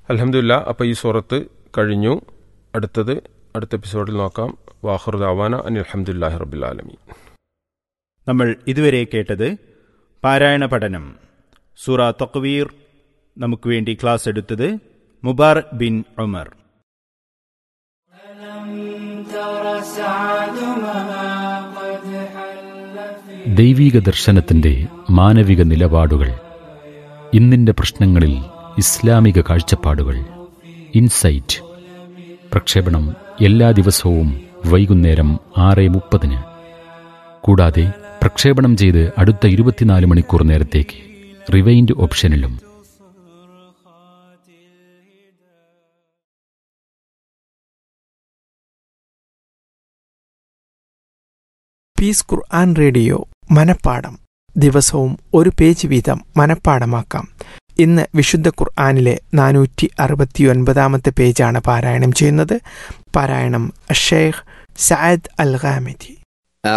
അലഹമില്ല അപ്പോൾ ഈ സൂറത്ത് കഴിഞ്ഞു അടുത്തത് അടുത്ത എപ്പിസോഡിൽ നോക്കാം വാഹുർ ദാവാന അനിൽ അലഹമുല്ലാഹി റബുലാലമീൻ നമ്മൾ ഇതുവരെ കേട്ടത് പാരായണ പഠനം സൂറ തക്വീർ നമുക്ക് വേണ്ടി ക്ലാസ് എടുത്തത് മുബാറക് ബിൻ ഉമർ ദൈവീക ദർശനത്തിന്റെ മാനവിക നിലപാടുകൾ ഇന്നിന്റെ പ്രശ്നങ്ങളിൽ ഇസ്ലാമിക കാഴ്ചപ്പാടുകൾ ഇൻസൈറ്റ് പ്രക്ഷേപണം എല്ലാ ദിവസവും വൈകുന്നേരം ആറ് മുപ്പതിന് കൂടാതെ പ്രക്ഷേപണം ചെയ്ത് അടുത്ത ഇരുപത്തിനാല് മണിക്കൂർ നേരത്തേക്ക് റിവൈൻഡ് ഓപ്ഷനിലും പീസ് ഖുർആൻ റേഡിയോ മനപ്പാടം ദിവസവും ഒരു പേജ് വീതം മനപ്പാടമാക്കാം ഇന്ന് വിശുദ്ധ ഖുർആാനിലെ നാനൂറ്റി അറുപത്തിയൊൻപതാമത്തെ പേജാണ് പാരായണം ചെയ്യുന്നത് പാരായണം ഷെയ്ഖ് സയദ് അൽ ഖാമിദി